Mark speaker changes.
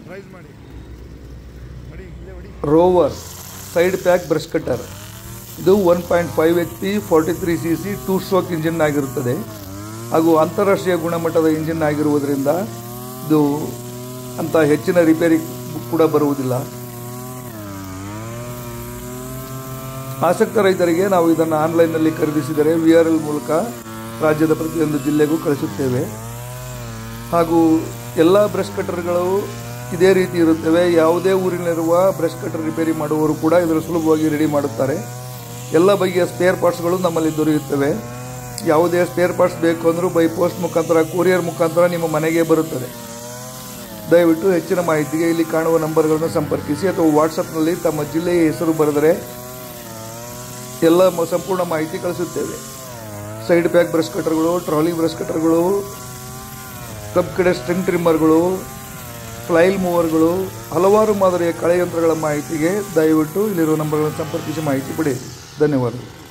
Speaker 1: price ಮಾಡಿ ಹೊಡಿ ಇಲ್ಲೇ ಹೊಡಿ
Speaker 2: rover side pack brush cutter ಇದು one point five H P forty three C C two stroke engine ಆಗಿರುತ್ತದೆ ಹಾಗೂ ಅಂತಾರಾಷ್ಟ್ರೀಯ ಗುಣಮಟ್ಟದ ಇಂಜಿನ್ ಆಗಿರುವುದರಿಂದ ಇದು ಅಂತ ಹೆಚ್ಚಿನ ರಿಪೇರಿ ಕೂಡ ಬರುವುದಿಲ್ಲ ಆಸಕ್ತ ರೈತರಿಗೆ ನಾವು ಇದನ್ನು ಆನ್ಲೈನ್ನಲ್ಲಿ ಖರೀದಿಸಿದರೆ ವಿ ಆರ್ ಎಲ್ ಮೂಲಕ ರಾಜ್ಯದ ಪ್ರತಿಯೊಂದು ಜಿಲ್ಲೆಗೂ ಕಳಿಸುತ್ತೇವೆ ಹಾಗೂ ಎಲ್ಲ ಬ್ರಷ್ ಕಟ್ಟರ್ಗಳು ಇದೇ ರೀತಿ ಇರುತ್ತವೆ ಯಾವುದೇ ಊರಿನಲ್ಲಿರುವ ಬ್ರಷ್ ಕಟ್ಟರ್ ರಿಪೇರಿ ಮಾಡುವವರು ಕೂಡ ಇದರ ಸುಲಭವಾಗಿ ರೆಡಿ ಮಾಡುತ್ತಾರೆ ಎಲ್ಲ ಬಗೆಯ ಸ್ಪೇರ್ ಪಾರ್ಟ್ಸ್ಗಳು ನಮ್ಮಲ್ಲಿ ದೊರೆಯುತ್ತವೆ ಯಾವುದೇ ಸ್ಪೇರ್ ಪಾರ್ಟ್ಸ್ ಬೇಕು ಅಂದರೂ ಬೈ ಪೋಸ್ಟ್ ಮುಖಾಂತರ ಕೊರಿಯರ್ ಮುಖಾಂತರ ನಿಮ್ಮ ಮನೆಗೆ ಬರುತ್ತದೆ ದಯವಿಟ್ಟು ಹೆಚ್ಚಿನ ಮಾಹಿತಿಗೆ ಇಲ್ಲಿ ಕಾಣುವ ನಂಬರ್ಗಳನ್ನು ಸಂಪರ್ಕಿಸಿ ಅಥವಾ ವಾಟ್ಸಪ್ನಲ್ಲಿ ತಮ್ಮ ಜಿಲ್ಲೆಯ ಹೆಸರು ಬರೆದರೆ ಎಲ್ಲ ಮ- ಸಂಪೂರ್ಣ ಮಾಹಿತಿ ಕಳಿಸುತ್ತೇವೆ ಸೈಡ್ ಬ್ಯಾಕ್ ಬ್ರಷ್ ಕಟರ್ಗಳು ಟ್ರಾಲಿ ಬ್ರಷ್ ಕಟರ್ಗಳು ಕಬ್ ಕಡೆ ಸ್ಟ್ರಿಂಗ್ ಟ್ರಿಮ್ಮರ್ಗಳು ಫ್ಲೈಲ್ ಮೂವರ್ಗಳು ಹಲವಾರು ಮಾದರಿಯ ಕಳೆ ಯಂತ್ರಗಳ ಮಾಹಿತಿಗೆ ದಯವಿಟ್ಟು ಇಲ್ಲಿರುವ ನಂಬರ್ಗಳನ್ನು ಸಂಪರ್ಕಿಸಿ ಮಾಹಿತಿ ಪಡೆಯಿರಿ ಧನ್ಯವಾದಗಳು